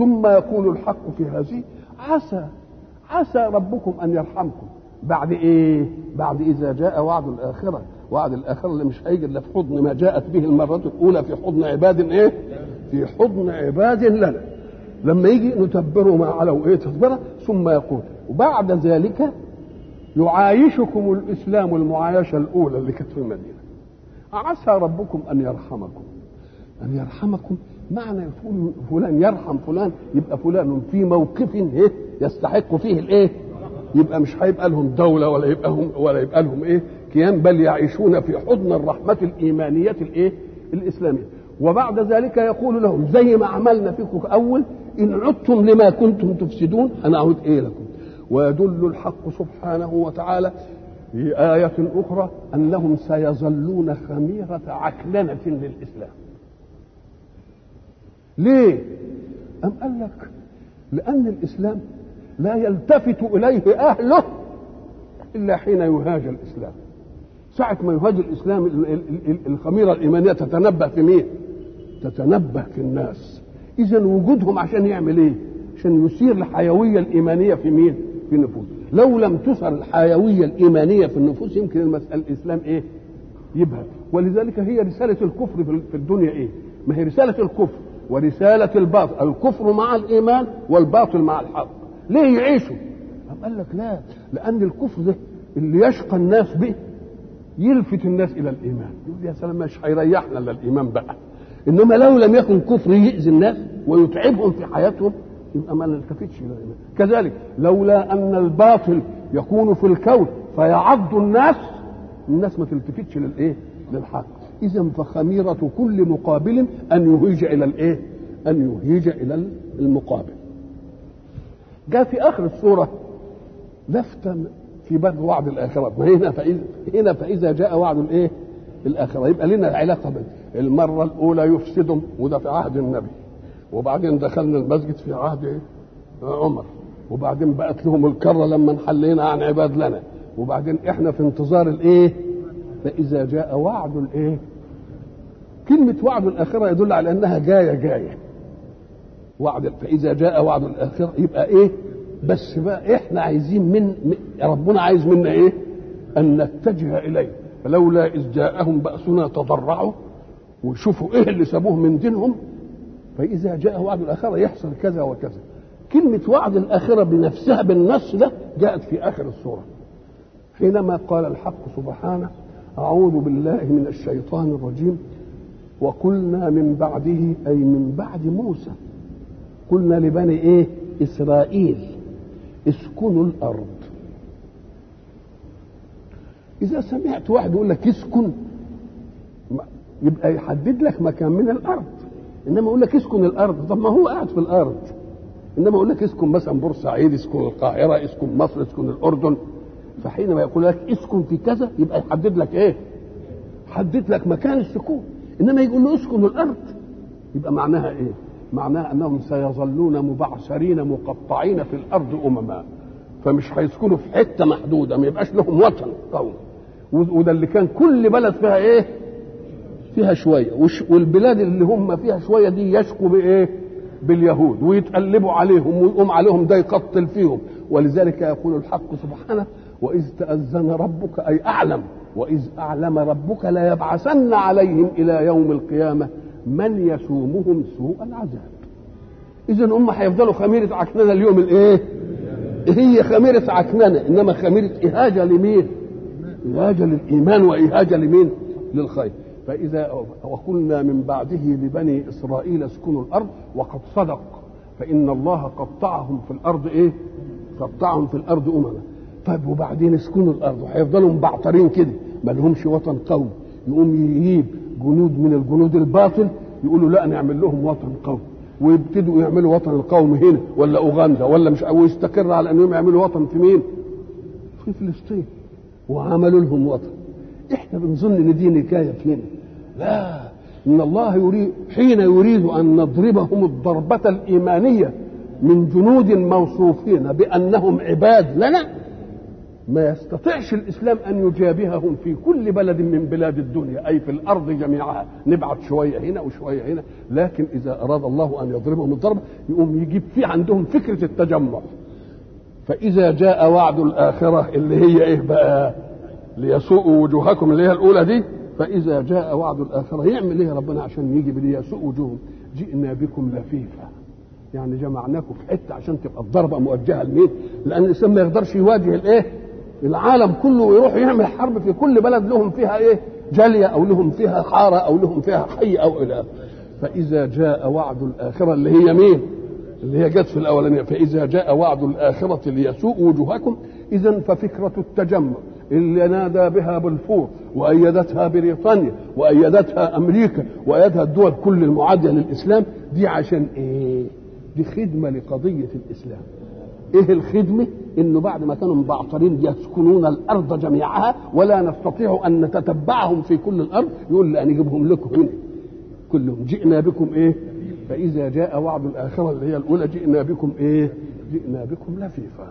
ثم يقول الحق في هذه عسى عسى ربكم ان يرحمكم بعد ايه بعد اذا جاء وعد الاخره وعد الاخره اللي مش هيجي الا في حضن ما جاءت به المره الاولى في حضن عباد ايه في حضن عباد لنا لما يجي نتبره ما علوا ايه تدبره ثم يقول وبعد ذلك يعايشكم الاسلام المعايشه الاولى اللي كانت في المدينه عسى ربكم ان يرحمكم ان يرحمكم معنى يقول فلان يرحم فلان يبقى فلان في موقف ايه يستحق فيه الايه يبقى مش هيبقى لهم دوله ولا يبقى هم ولا يبقى لهم ايه كيان بل يعيشون في حضن الرحمه الايمانيه الايه الاسلاميه وبعد ذلك يقول لهم زي ما عملنا فيكم اول ان عدتم لما كنتم تفسدون انا اعود ايه لكم ويدل الحق سبحانه وتعالى في آية أخرى أنهم سيظلون خميرة عكننة للإسلام ليه؟ أم قال لك لأن الإسلام لا يلتفت إليه أهله إلا حين يهاج الإسلام ساعة ما يهاج الإسلام الخميرة الإيمانية تتنبه في مين؟ تتنبه في الناس إذا وجودهم عشان يعمل إيه؟ عشان يثير الحيوية الإيمانية في مين؟ في النفوس لو لم تثر الحيوية الإيمانية في النفوس يمكن المسألة الإسلام إيه؟ يبهت ولذلك هي رسالة الكفر في الدنيا إيه؟ ما هي رسالة الكفر ورسالة الباطل الكفر مع الإيمان والباطل مع الحق ليه يعيشوا؟ أم قال لك لا لأن الكفر ده اللي يشقى الناس به يلفت الناس إلى الإيمان يقول يا سلام مش هيريحنا إلا الإيمان بقى إنما لو لم يكن كفر يؤذي الناس ويتعبهم في حياتهم يبقى ما نلتفتش الى الايمان كذلك لولا ان الباطل يكون في الكون فيعض الناس الناس ما تلتفتش للايه للحق اذا فخميره كل مقابل ان يهيج الى الايه ان يهيج الى المقابل جاء في اخر السوره لفته في باب وعد الاخره هنا فإذا هنا فاذا جاء وعد الايه الاخره يبقى لنا علاقه بين المره الاولى يفسدهم وده في عهد النبي وبعدين دخلنا المسجد في عهد إيه؟ عمر وبعدين بقت لهم الكرة لما انحلينا عن عباد لنا وبعدين احنا في انتظار الايه فاذا جاء وعد الايه كلمة وعد الآخرة يدل على أنها جاية جاية وعد فإذا جاء وعد الآخرة يبقى إيه بس بقى إحنا عايزين من ربنا عايز منا إيه أن نتجه إليه فلولا إذ جاءهم بأسنا تضرعوا وشوفوا إيه اللي سابوه من دينهم فإذا جاء وعد الآخرة يحصل كذا وكذا كلمة وعد الآخرة بنفسها بالنص ده جاءت في آخر السورة حينما قال الحق سبحانه أعوذ بالله من الشيطان الرجيم وقلنا من بعده أي من بعد موسى قلنا لبني إيه إسرائيل اسكنوا الأرض إذا سمعت واحد يقول لك اسكن يبقى يحدد لك مكان من الأرض انما يقول لك اسكن الارض طب ما هو قاعد في الارض انما يقول لك اسكن مثلا بورسعيد اسكن القاهره اسكن مصر اسكن الاردن فحينما يقول لك اسكن في كذا يبقى يحدد لك ايه حدد لك مكان السكون انما يقول له اسكن الارض يبقى معناها ايه معناها انهم سيظلون مبعثرين مقطعين في الارض امما فمش هيسكنوا في حته محدوده ما يبقاش لهم وطن قوي وده اللي كان كل بلد فيها ايه فيها شويه والبلاد اللي هم فيها شويه دي يشكوا بايه باليهود ويتقلبوا عليهم ويقوم عليهم ده يقتل فيهم ولذلك يقول الحق سبحانه واذ تاذن ربك اي اعلم واذ اعلم ربك ليبعثن عليهم الى يوم القيامه من يسومهم سوء العذاب اذا هم هيفضلوا خميره عكننه اليوم الايه هي خميره عكننه انما خميره اهاجه لمين اهاجه للايمان واهاجه لمين للخير فإذا وقلنا من بعده لبني إسرائيل اسكنوا الأرض وقد صدق فإن الله قطعهم في الأرض إيه؟ قطعهم في الأرض أمما طيب وبعدين اسكنوا الأرض وهيفضلوا مبعترين كده ما لهمش وطن قوي يقوم يجيب جنود من الجنود الباطل يقولوا لا نعمل لهم وطن قوي ويبتدوا يعملوا وطن القوم هنا ولا اوغندا ولا مش ويستقر على انهم يعملوا وطن في مين؟ في فلسطين وعملوا لهم وطن احنا بنظن ان دي نكايه فينا لا ان الله يريد حين يريد ان نضربهم الضربه الايمانيه من جنود موصوفين بانهم عباد لنا ما يستطيعش الاسلام ان يجابههم في كل بلد من بلاد الدنيا اي في الارض جميعها نبعت شويه هنا وشويه هنا لكن اذا اراد الله ان يضربهم الضربه يقوم يجيب في عندهم فكره التجمع فاذا جاء وعد الاخره اللي هي ايه بقى ليسوءوا وجوهكم اللي هي الاولى دي فاذا جاء وعد الاخره يعمل ايه ربنا عشان يجي ليسوء وجوههم جئنا بكم لفيفا يعني جمعناكم في حته عشان تبقى الضربه موجهه لمين؟ لان الانسان ما يقدرش يواجه الايه؟ العالم كله ويروح يعمل حرب في كل بلد لهم فيها ايه؟ جاليه او لهم فيها حاره او لهم فيها حي او الى فاذا جاء وعد الاخره اللي هي مين؟ اللي هي جت في الاولانيه فاذا جاء وعد الاخره ليسوء وجوهكم اذا ففكره التجمع اللي نادى بها بلفور وايدتها بريطانيا وايدتها امريكا وايدها الدول كل المعاديه للاسلام دي عشان ايه؟ دي خدمه لقضيه الاسلام. ايه الخدمه؟ انه بعد ما كانوا مبعثرين يسكنون الارض جميعها ولا نستطيع ان نتتبعهم في كل الارض يقول لا نجيبهم لكم هنا كلهم جئنا بكم ايه؟ فاذا جاء وعد الاخره اللي هي الاولى جئنا بكم ايه؟ جئنا بكم لفيفا.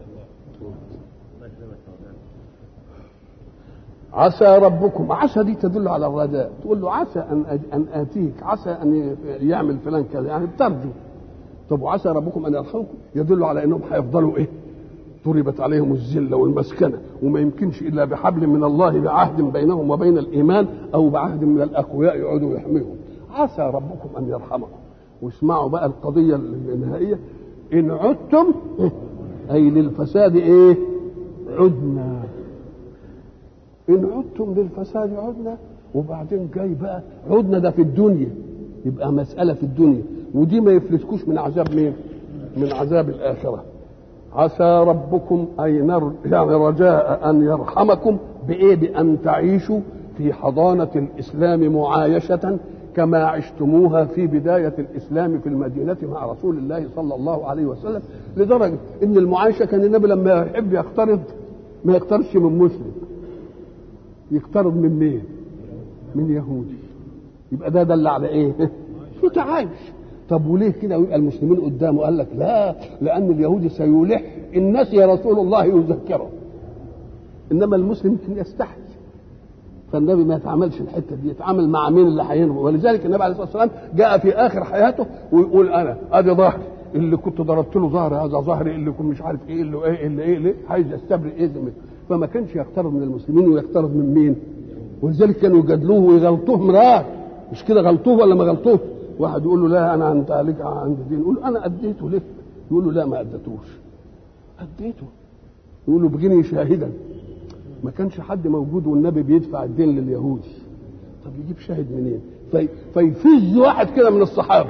عسى ربكم عسى دي تدل على الرجاء تقول له عسى ان ان اتيك عسى ان يعمل فلان كذا يعني بترجو طب وعسى ربكم ان يرحمكم يدل على انهم هيفضلوا ايه ضربت عليهم الذله والمسكنه وما يمكنش الا بحبل من الله بعهد بينهم وبين الايمان او بعهد من الاقوياء يقعدوا يحميهم عسى ربكم ان يرحمكم واسمعوا بقى القضيه النهائيه ان عدتم اي للفساد ايه عدنا ان عدتم للفساد عدنا وبعدين جاي بقى عدنا ده في الدنيا يبقى مسألة في الدنيا ودي ما يفلتكوش من عذاب مين؟ من عذاب الآخرة عسى ربكم أي نر يعني رجاء أن يرحمكم بإيه؟ بأن تعيشوا في حضانة الإسلام معايشة كما عشتموها في بداية الإسلام في المدينة مع رسول الله صلى الله عليه وسلم لدرجة إن المعايشة كان النبي لما يحب يقترض ما يقترضش من مسلم يقترض من مين؟ من يهودي يبقى ده دل على ايه؟ في تعايش طب وليه كده ويبقى المسلمين قدامه قال لك لا لان اليهودي سيلح الناس يا رسول الله يذكره انما المسلم يمكن يستحي فالنبي ما يتعاملش الحته دي يتعامل مع مين اللي هينهو ولذلك النبي عليه الصلاه والسلام جاء في اخر حياته ويقول انا ادي ظهري اللي كنت ضربت له ظهري هذا ظهري اللي كنت مش عارف ايه اللي ايه اللي ايه اللي عايز يستبرئ ايه ذمته فما كانش يقترض من المسلمين ويقترض من مين؟ ولذلك كانوا يجادلوه ويغلطوه مرات مش كده غلطوه ولا ما غلطوه؟ واحد يقول له لا انا انت عليك عند الدين يقول له انا اديته ليه؟ يقول له لا ما اديتوش اديته يقول له بغني شاهدا ما كانش حد موجود والنبي بيدفع الدين لليهودي طب يجيب شاهد منين؟ في فيفز واحد كده من الصحابه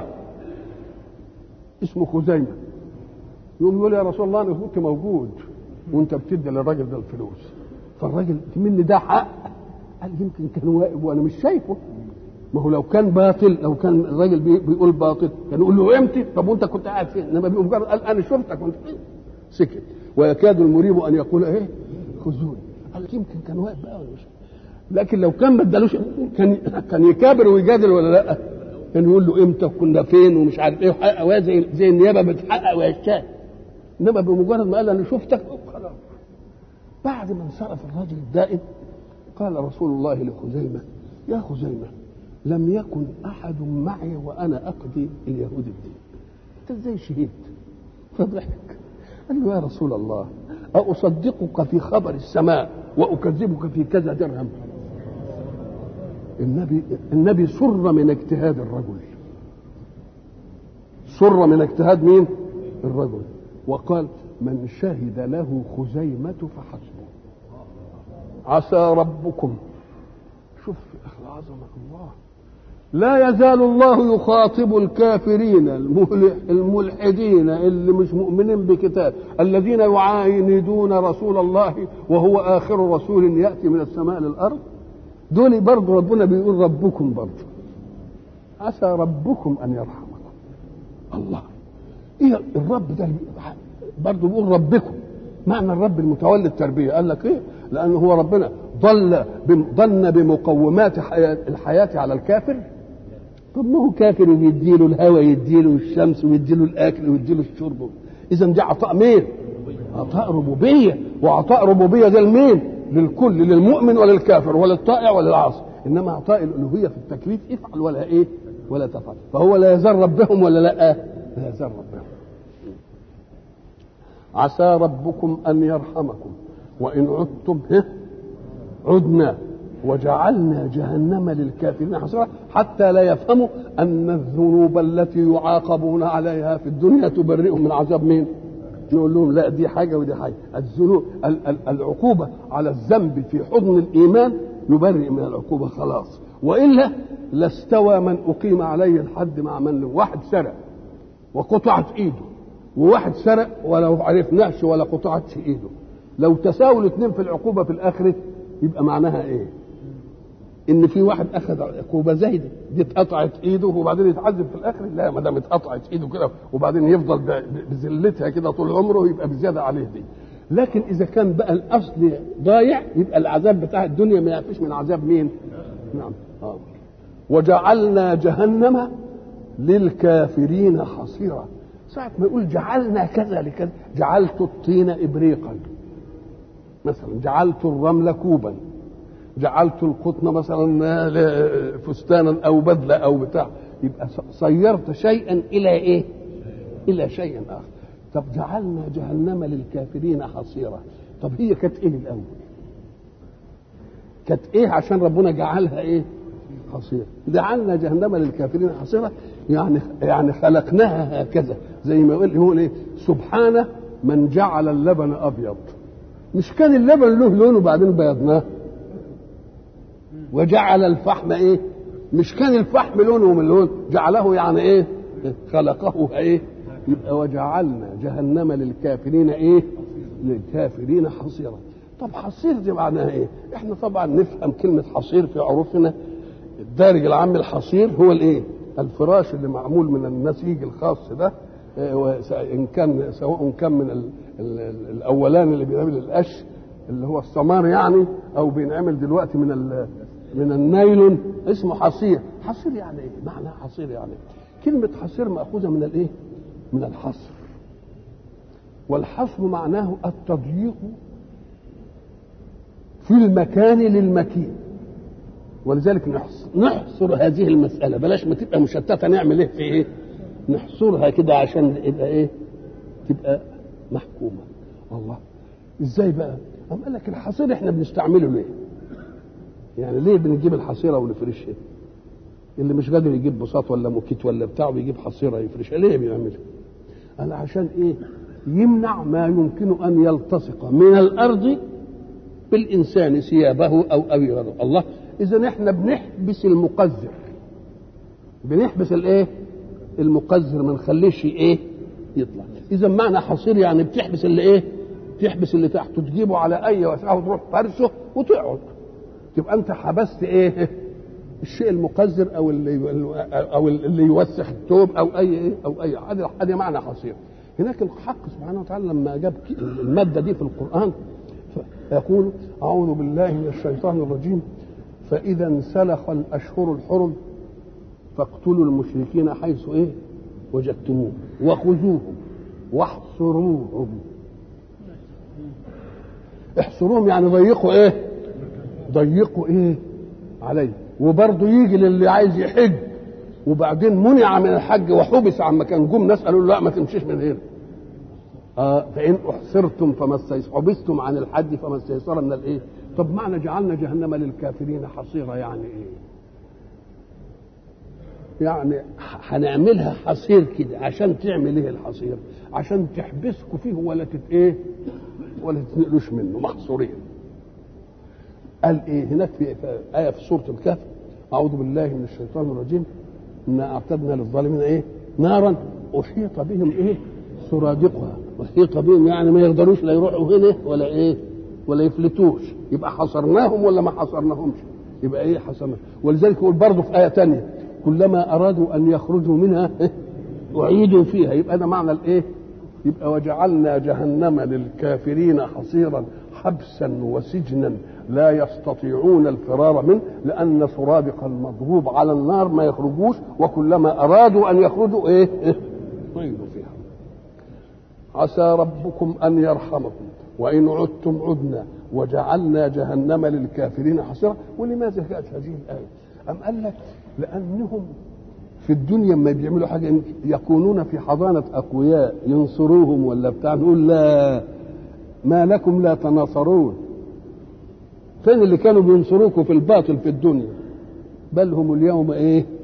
اسمه خزيمه يقوم يقول يا رسول الله انا كنت موجود وانت بتدي للراجل ده الفلوس فالراجل مني ده حق قال يمكن كان واقف وانا مش شايفه ما هو لو كان باطل لو كان الراجل بيقول باطل كان يقول له امتى طب وانت كنت قاعد فين انما بيقوم مجرد قال انا شفتك وانت فين سكت ويكاد المريب ان يقول ايه خذوني قال يمكن كان واقف بقى ولا مش لكن لو كان ما ادالوش كان كان يكابر ويجادل ولا لا كان يقول له امتى كنا فين ومش عارف ايه وحقق زي زي النيابه بتحقق ويشتاق انما بمجرد ما قال انا شفتك خلاص بعد ما انصرف الرجل الدائم قال رسول الله لخزيمه يا خزيمه لم يكن احد معي وانا اقضي اليهود الدين انت ازاي شهدت فضحك قال له يا رسول الله أصدقك في خبر السماء وأكذبك في كذا درهم النبي النبي سر من اجتهاد الرجل سر من اجتهاد مين الرجل وقال من شهد له خزيمة فحسبه عسى ربكم شوف يا عظمة الله لا يزال الله يخاطب الكافرين الملحدين اللي مش مؤمنين بكتاب الذين يعاندون رسول الله وهو آخر رسول يأتي من السماء للأرض دول برضه ربنا بيقول ربكم برضه عسى ربكم أن يرحمكم الله إيه الرب ده برضه بيقول ربكم معنى الرب المتولي التربية قال لك إيه لأنه هو ربنا ضل ضن بمقومات الحياة على الكافر طب ما هو كافر وبيديله الهواء يديله الشمس ويديله الاكل ويديله الشرب اذا دي عطاء مين؟ عطاء ربوبيه وعطاء ربوبيه ده لمين للكل للمؤمن وللكافر وللطائع وللعاصي انما عطاء الالوهيه في التكليف افعل ولا ايه ولا تفعل فهو لا يزال ربهم ولا لا لا يزال ربهم عسى ربكم ان يرحمكم وان عدتم عدنا وجعلنا جهنم للكافرين حصيرا حتى لا يفهموا ان الذنوب التي يعاقبون عليها في الدنيا تبرئهم من عذاب مين؟ نقول لهم لا دي حاجه ودي حاجه الذنوب العقوبه على الذنب في حضن الايمان يبرئ من العقوبه خلاص والا لاستوى من اقيم عليه الحد مع من واحد سرق وقطعت ايده وواحد سرق ولو عرفناش ولا قطعتش ايده لو تساووا الاثنين في العقوبه في الاخره يبقى معناها ايه؟ ان في واحد اخذ عقوبه زايده دي اتقطعت ايده وبعدين يتعذب في الاخر لا ما دام اتقطعت ايده كده وبعدين يفضل بذلتها كده طول عمره يبقى بزياده عليه دي لكن اذا كان بقى الاصل ضايع يبقى العذاب بتاع الدنيا ما يعفيش من عذاب مين؟ نعم آه. وجعلنا جهنم للكافرين حصيرا ساعة ما يقول جعلنا كذا لكذا جعلت الطين إبريقا مثلا جعلت الرمل كوبا جعلت القطن مثلا فستانا او بدله او بتاع يبقى صيرت شيئا الى ايه؟ الى شيء اخر طب جعلنا جهنم للكافرين حصيرا طب هي كانت ايه الاول؟ كانت ايه عشان ربنا جعلها ايه؟ حصيرا جعلنا جهنم للكافرين حصيرا يعني يعني خلقناها هكذا زي ما يقول هو ايه؟ سبحان من جعل اللبن ابيض مش كان اللبن له لون وبعدين بيضناه وجعل الفحم ايه مش كان الفحم لونه من لون جعله يعني ايه خلقه ايه يبقى وجعلنا جهنم للكافرين ايه للكافرين حصيرا طب حصير دي معناها ايه احنا طبعا نفهم كلمة حصير في عروفنا الدارج العام الحصير هو الايه الفراش اللي معمول من النسيج الخاص ده ان كان سواء كان من ال ال ال الاولان اللي بيعمل القش اللي هو السمار يعني او بينعمل دلوقتي من من النايلون اسمه حصير حصير يعني ايه معنى حصير يعني إيه؟ كلمة حصير مأخوذة من الايه من الحصر والحصر معناه التضييق في المكان للمكين ولذلك نحصر, نحصر هذه المسألة بلاش ما تبقى مشتتة نعمل ايه في ايه نحصرها كده عشان يبقى ايه تبقى محكومة الله ازاي بقى أم قال لك الحصير احنا بنستعمله ليه يعني ليه بنجيب الحصيره ونفرشها اللي مش قادر يجيب بساط ولا موكيت ولا بتاع بيجيب حصيره يفرشها ليه بيعملها قال عشان ايه يمنع ما يمكن ان يلتصق من الارض بالانسان ثيابه او او غيره الله اذا احنا بنحبس المقذر بنحبس الايه المقذر ما نخليش ايه يطلع اذا معنى حصير يعني بتحبس اللي ايه تحبس اللي تحته تجيبه على اي وسعه وتروح فرشه وتقعد تبقى انت حبست ايه الشيء المقذر او اللي او اللي يوسخ الثوب او اي ايه او اي هذا هذا معنى حصير هناك الحق سبحانه وتعالى لما جاب الماده دي في القران يقول اعوذ بالله من الشيطان الرجيم فاذا انسلخ الاشهر الحرم فاقتلوا المشركين حيث ايه وجدتموهم وخذوهم واحصروهم احصروهم يعني ضيقوا ايه ضيقوا ايه عليه وبرضه يجي للي عايز يحج وبعدين منع من الحج وحبس عن مكان جم ناس قالوا له لا ما تمشيش من هنا آه فان احصرتم فما حبستم عن الحج فما استيسر من الايه طب معنى جعلنا جهنم للكافرين حصيرا يعني ايه يعني هنعملها حصير كده عشان تعمل ايه الحصير عشان تحبسكم فيه ولا تت ايه ولا تتنقلوش منه محصورين قال ايه هناك في ايه في سوره الكهف اعوذ بالله من الشيطان الرجيم انا اعتدنا للظالمين ايه نارا احيط بهم ايه سرادقها احيط بهم يعني ما يقدروش لا يروحوا هنا ولا ايه ولا يفلتوش يبقى حصرناهم ولا ما حصرناهمش يبقى ايه حصرنا ولذلك يقول برضه في ايه ثانيه كلما ارادوا ان يخرجوا منها اعيدوا فيها يبقى ده معنى الايه يبقى وجعلنا جهنم للكافرين حصيرا حبسا وسجنا لا يستطيعون الفرار منه لأن سرادق المضروب على النار ما يخرجوش وكلما أرادوا أن يخرجوا إيه؟ إيه؟ فيها عسى ربكم أن يرحمكم وإن عدتم عدنا وجعلنا جهنم للكافرين حصيرا ولماذا جاءت هذه الآية أم قال لك لأنهم في الدنيا ما بيعملوا حاجة يكونون في حضانة أقوياء ينصروهم ولا بتاع نقول لا ما لكم لا تناصرون فين اللي كانوا بينصروكم في الباطل في الدنيا بل هم اليوم ايه